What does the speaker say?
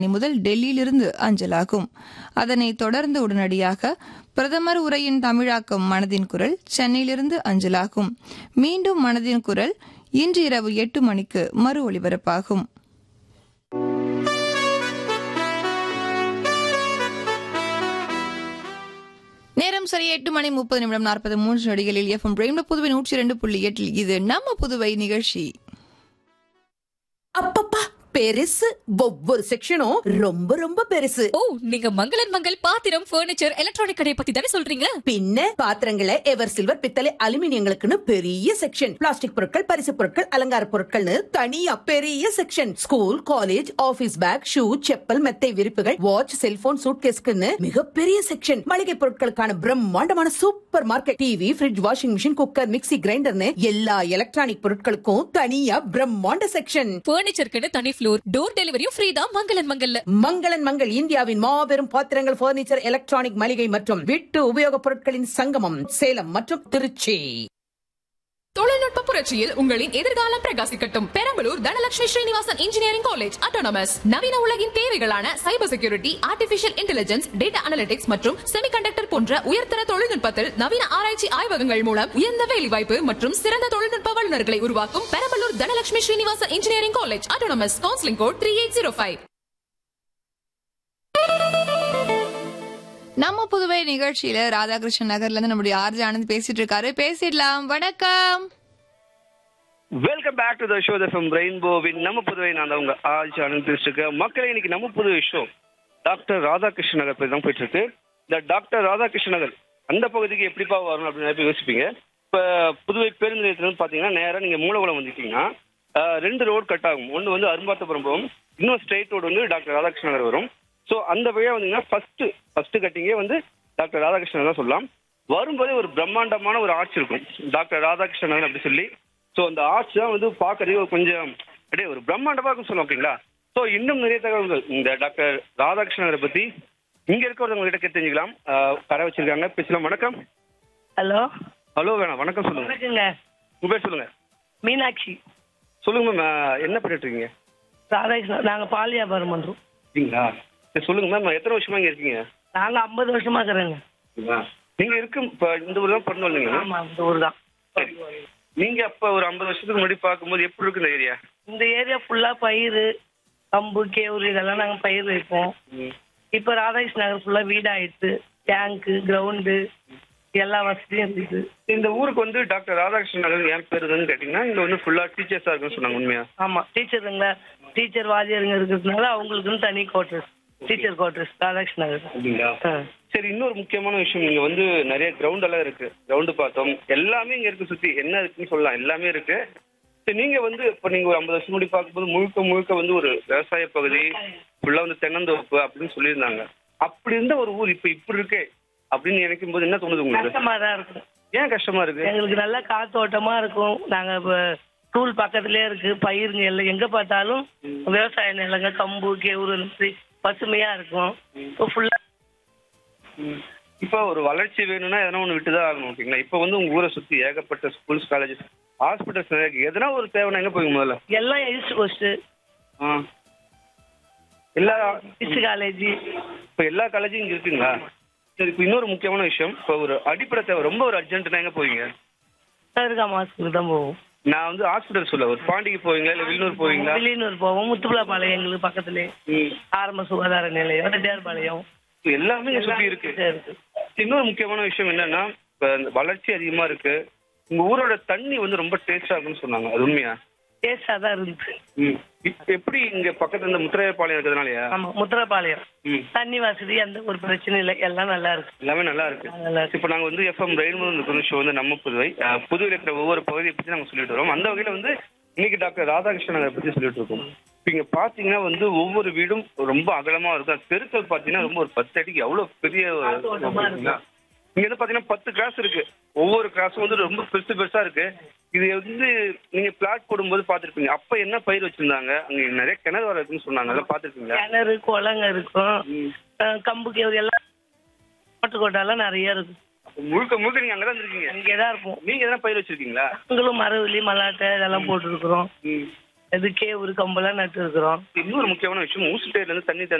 முதல் டெல்லியிலிருந்து அஞ்சலாகும் அதனைத் தொடர்ந்து உடனடியாக பிரதமர் உரையின் தமிழாக்கம் மனதின் குரல் சென்னையிலிருந்து அஞ்சலாகும் மீண்டும் மனதின் குரல் இன்று இரவு எட்டு மணிக்கு மறு ஒலிபரப்பாகும் நேரம் சரி எட்டு மணி முப்பது நிமிடம் நாற்பது மூன்று நொடிகளில் எஃப்எம் பிரேம்ல புதுவை நூற்றி இரண்டு புள்ளி எட்டில் இது நம்ம புதுவை நிகழ்ச்சி அப்பப்பா பெருசு ஒவ்வொரு செக்ஷனும் ரொம்ப ரொம்ப பெருசு ஓ நீங்க மங்களன் மங்கள் பாத்திரம் பர்னிச்சர் எலக்ட்ரானிக் கடையை பத்தி தானே சொல்றீங்க பின்ன பாத்திரங்களை எவர் சில்வர் பித்தளை அலுமினியங்களுக்குன்னு பெரிய செக்ஷன் பிளாஸ்டிக் பொருட்கள் பரிசு பொருட்கள் அலங்கார பொருட்கள்னு தனியா பெரிய section school college office bag shoe chappal மெத்தை விரிப்புகள் வாட்ச் செல்போன் சூட்கேஸ்க்குன்னு மிகப்பெரிய செக்ஷன் மளிகை பொருட்களுக்கான பிரம்மாண்டமான super market TV fridge washing machine cooker mixie கிரைண்டர்னு எல்லா எலக்ட்ரானிக் பொருட்களுக்கும் தனியா பிரம்மாண்ட செக்ஷன் பர்னிச்சருக்குன்னு தனி ஃப்ளோர் டோர் டெலிவரியும் ஃப்ரீ தான் மங்களன் மங்கல்ல மங்களன் மங்கள் இந்தியாவின் மாபெரும் பாத்திரங்கள் பர்னிச்சர் எலக்ட்ரானிக் மளிகை மற்றும் வீட்டு உபயோகப் பொருட்களின் சங்கமம் சேலம் மற்றும் திருச்சி தொழில்நுட்ப புரட்சியில் உங்களின் எதிர்காலம் பிரகாசிக்கட்டும் Perambalur Dhanalakshmi Srinivasan engineering college autonomous நவீன உலகின் தேவைகளான cyber security artificial intelligence data analytics மற்றும் செமிகண்டக்டர் போன்ற உயர்தர தொழில்நுட்பத்தில் நவீன ஆராய்ச்சி ஆய்வகங்கள் மூலம் உயர்ந்த வேலைவாய்ப்பு மற்றும் சிறந்த தொழில்நுட்ப வல்லுநர்களை உருவாக்கும் Perambalur Dhanalakshmi Srinivasan engineering college autonomous counselling code three eight zero five நம்ம புதுவை நிகழ்ச்சியில ராதாகிருஷ்ணன் நகர்ல இருந்து நம்முடைய ஆர்ஜி ஆனந்த் பேசிட்டு இருக்காரு பேசிடலாம் வணக்கம் welcome back to the show the from ரெயின்போவின் நம்ம புதுவை நான் தான் உங்க ஆஜ் ஆனந்த் பேசிட்டு இருக்கேன் மக்களே இன்னைக்கு நம்ம புதுவை ஷோ டாக்டர் ராதாகிருஷ்ணன் நகர் பற்றி தான் போயிட்டு இருக்கு இந்த டாக்டர் ராதாகிருஷ்ணன் நகர் அந்த பகுதிக்கு எப்படிப்பா வரணும் அப்படின்னு நிறைய பேர் யோசிப்பீங்க இப்போ புதுவை பேருந்து நிலையத்துலேருந்து பார்த்தீங்கன்னா நேராக நீங்கள் மூலகுளம் வந்துட்டீங்கன்னா ஆஹ், ரெண்டு ரோடு கட் ஆகும் ஒன்று வந்து அரும்பாத்தபுரம் போகும் இன்னும் ஸ்ட்ரெயிட் ரோடு வந்து டாக்டர் ராதாகிருஷ்ணன் நகர் வரும் ஸோ அந்த வழியாக வந்தீங்கன்னா ஃபர்ஸ்ட் ஃபர்ஸ்ட் கட்டிங்கே வந்து டாக்டர் ராதாகிருஷ்ணன் தான் சொல்லலாம் வரும்போதே ஒரு பிரம்மாண்டமான ஒரு ஆர்ச் இருக்கும் டாக்டர் ராதாகிருஷ்ணன் நகர் அப்படி சொல்லி ஸோ அந்த ஆர்ச் தான் வந்து பார்க்கறதுக்கு கொஞ்சம் அப்படியே ஒரு பிரம்மாண்டமாக இருக்கும் சொல்லுவோம் ஓகேங்களா ஸோ இன்னும் நிறைய தகவல்கள் இந்த டாக்டர் ராதாகிருஷ்ணனரை பற்றி இங்கே இருக்கிறவங்க கிட்ட கேட்டு தெரிஞ்சுக்கலாம் ஆஹ் கடை வச்சிருக்காங்க பேசலாம் வணக்கம் ஹலோ ஹலோ வேணாம் வணக்கம் சொல்லுங்க வணக்கங்க உங்க பேர் சொல்லுங்க மீனாட்சி சொல்லுங்க மேம் என்ன பண்ணிட்டு இருக்கீங்க ராதாகிருஷ்ணன் நாங்க பால் வியாபாரம் பண்றோம் இருக்கீங்களா சரி சொல்லுங்க மேம் எத்தனை வருஷமா இங்க இருக்கீங்க நாங்க ஐம்பது வருஷமா இருக்கிறோங்க சரிங்களா? நீங்க இருக்கும் இப்போ இந்த ஊர் தான் பிறந்து வந்தீங்க ஆமா இந்த ஊர் தான் சரி நீங்க அப்ப ஒரு ஐம்பது வருஷத்துக்கு முன்னாடி பார்க்கும்போது எப்படி இருக்கு இந்த ஏரியா இந்த ஏரியா ஃபுல்லா பயிர் கம்பு கேவுரு இதெல்லாம் நாங்க பயிர் வைப்போம் இப்ப ராதாகிருஷ்ணன் நகர் ஃபுல்லா வீடு ஆயிடுச்சு டேங்க்கு கிரவுண்டு எல்லா வசதியும் இருக்குது இந்த ஊருக்கு வந்து டாக்டர் ராதாகிருஷ்ணன் நகர் ஏன் பேர் இதுன்னு கேட்டீங்கன்னா இங்க வந்து ஃபுல்லா டீச்சர்ஸா இருக்குன்னு சொன்னாங்க உண்மையா ஆமா டீச்சருங்களா டீச்சர் வாத்தியாருங்க இருக்கிறதுனால அவங்களுக்குன்னு தனி quarters teacher quarters Radhakrishnan Nagar அப்படிங்களா ஆ. சரி இன்னொரு முக்கியமான விஷயம் இங்க வந்து நிறைய கிரவுண்ட் எல்லாம் இருக்கு கிரவுண்டு பார்த்தோம் எல்லாமே இங்க இருக்கு சுத்தி என்ன இருக்குன்னு சொல்லலாம் எல்லாமே இருக்கு சரி நீங்க வந்து இப்ப நீங்க ஒரு ஐம்பது வருஷம் முன்னாடி பார்க்கும்போது முழுக்க முழுக்க வந்து ஒரு விவசாய பகுதி ஃபுல்லா வந்து தென்னந்தோப்பு அப்படின்னு சொல்லியிருந்தாங்க அப்படி இருந்த ஒரு ஊர் இப்ப இப்படி இருக்கே அப்படின்னு நினைக்கும் போது என்ன தோணுது உங்களுக்கு கஷ்டமா தான் இருக்கும் ஏன் கஷ்டமா இருக்கு எங்களுக்கு நல்ல காத்தோட்டமா இருக்கும் நாங்க இப்ப ஸ்கூல் பக்கத்துலயே இருக்கு பயிருங்க எல்லாம் எங்க பார்த்தாலும் விவசாய நிலங்க கம்பு கேவுரு இந்த மாதிரி பசுமையா இருக்கும் இப்போ ஃபுல்லா இப்போ ஒரு வளர்ச்சி வேணும்னா எதனா ஒன்று விட்டு தான் ஆகணும் ஓகேங்களா இப்போ வந்து உங்க ஊரை சுத்தி ஏகப்பட்ட ஸ்கூல்ஸ் காலேஜஸ் ஹாஸ்பிட்டல்ஸ் நிறைய இருக்கு எதனா ஒரு தேவைன்னா எங்க போய் முதல்ல எல்லாம் ஈஸ்ட் கோஸ்ட் ஆ எல்லா ஈஸ்ட் காலேஜ் இப்போ எல்லா காலேஜும் இங்க இருக்குங்களா சரி இப்போ இன்னொரு முக்கியமான விஷயம் இப்போ ஒரு அடிப்படை தேவை ரொம்ப ஒரு அர்ஜென்ட்னா எங்க போவீங்க இருக்கா மாசத்துக்கு தான் போவோம் நான் வந்து ஹாஸ்பிட்டல் சொல்ல ஒரு பாண்டிக்கு போவீங்களா இல்லை வில்னூர் போவீங்களா வெளியூர் போவோம் முத்துப்புலாப்பாளையம் எங்களுக்கு பக்கத்துலயே ம். ஆரம்ப சுகாதார நிலையம் ரெட்டியார்பாளையம் இப்போ எல்லாமே இங்க சுத்தி இருக்கு இருக்கு இன்னொரு முக்கியமான விஷயம் என்னன்னா இப்போ இந்த வளர்ச்சி அதிகமா இருக்கு உங்க ஊரோட தண்ணி வந்து ரொம்ப டேஸ்டா இருக்குன்னு சொன்னாங்க அது உண்மையா டேஸ்டா தான் இருந்துச்சு ம். இப்ப எப்படி இங்க பக்கத்துல இந்த முத்திரையப்பாளையம் இருக்கிறதுனாலயா ஆமா முத்துரப்பாளையம் ம். தண்ணி வசதி எந்த ஒரு பிரச்சனையும் இல்லை எல்லாம் நல்லா இருக்கு எல்லாமே நல்லா இருக்கு நல்லா இருக்கு இப்போ நாங்க வந்து எஃப்எம் ரெயின்போ ஷோ வந்து நம்ம புதுவை அஹ், புதுவையில் இருக்கிற ஒவ்வொரு பகுதியை பத்தி நாங்க சொல்லிட்டு வரோம் அந்த வகையில வந்து இன்னைக்கு டாக்டர் ராதாகிருஷ்ணன் நகரை பத்தி சொல்லிட்டு இருக்கோம் இப்போ இங்க பாத்தீங்கன்னா வந்து ஒவ்வொரு வீடும் ரொம்ப அகலமா இருக்கும் அது தெருக்கள் பாத்தீங்கன்னா ரொம்ப ஒரு பத்து அடிக்கு எவ்வளவு பெரிய ஒரு- காத்தோட்டமா இருக்கு. இங்க வந்து பாத்தீங்கன்னா பத்து கிளாஸ் இருக்கு ஒவ்வொரு கிளாஸும் வந்து ரொம்ப பெருசு பெருசா இருக்கு இது வந்து நீங்க பிளாட் போடும்போது பாத்திருப்பீங்க அப்ப என்ன பயிர் வச்சிருந்தாங்க அங்க நிறைய கிணறு வர இருக்குன்னு சொன்னாங்க அதெல்லாம் பாத்திருப்பீங்களா கிணறு குளங்க இருக்கும் அஹ் கம்பு கேவுரு எல்லாம் கோட்டெல்லாம் நிறைய இருக்கு முழுக்க முழுக்க நீங்க அங்கதான் இருக்கீங்க அங்கேதான் இருப்போம் நீங்க எதனா பயிர் வச்சிருக்கீங்களா நாங்களும் மரவள்ளி மல்லாட்டை இதெல்லாம் போட்டுருக்குறோம் ம். இது கேவுரு கம்பெல்லாம் நட்டு இருக்கிறோம் இன்னொரு முக்கியமான விஷயம் ஊசுட்டேர்ல இருந்து தண்ணி